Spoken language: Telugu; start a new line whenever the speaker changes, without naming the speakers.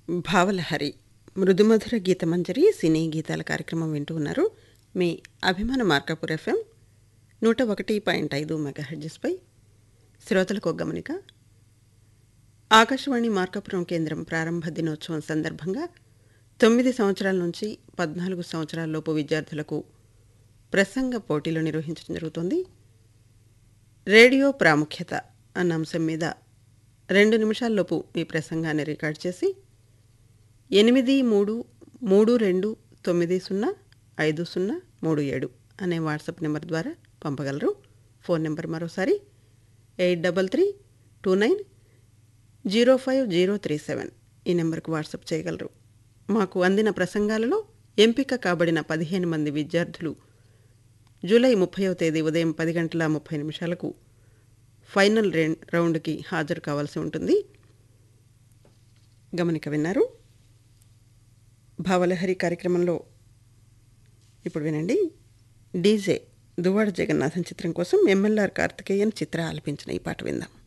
భావలహరి మృదుమధుర గీతమంజరి సినీ గీతాల కార్యక్రమం వింటూ ఉన్నారు మీ అభిమాన మార్కాపూర్ ఎఫ్ఎం నూట ఒకటి పాయింట్ ఐదు మెగాహెడ్జెస్పై శ్రోతలకు ఒక గమనిక ఆకాశవాణి మార్కాపురం కేంద్రం ప్రారంభ దినోత్సవం సందర్భంగా తొమ్మిది సంవత్సరాల నుంచి పద్నాలుగు సంవత్సరాలలోపు విద్యార్థులకు ప్రసంగ పోటీలు నిర్వహించడం జరుగుతోంది రేడియో ప్రాముఖ్యత అన్న అంశం మీద రెండు నిమిషాల్లోపు మీ ప్రసంగాన్ని రికార్డ్ చేసి ఎనిమిది మూడు మూడు రెండు తొమ్మిది సున్నా ఐదు సున్నా మూడు ఏడు అనే వాట్సాప్ నెంబర్ ద్వారా పంపగలరు ఫోన్ నెంబర్ మరోసారి eight double three two nine zero five zero three seven ఈ నెంబర్కు వాట్సాప్ చేయగలరు మాకు అందిన ప్రసంగాలలో ఎంపిక కాబడిన పదిహేను మంది విద్యార్థులు జూలై ముప్పైవ తేదీ ఉదయం పది గంటల ముప్పై నిమిషాలకు ఫైనల్ రే రౌండ్కి హాజరు కావాల్సి ఉంటుంది గమనిక విన్నారు భావలహరి కార్యక్రమంలో ఇప్పుడు వినండి డీజే దువ్వాడ జగన్నాథన్ చిత్రం కోసం ఎంఎల్ఆర్ కార్తికేయన్ చిత్ర ఆలపించిన ఈ పాట విందాం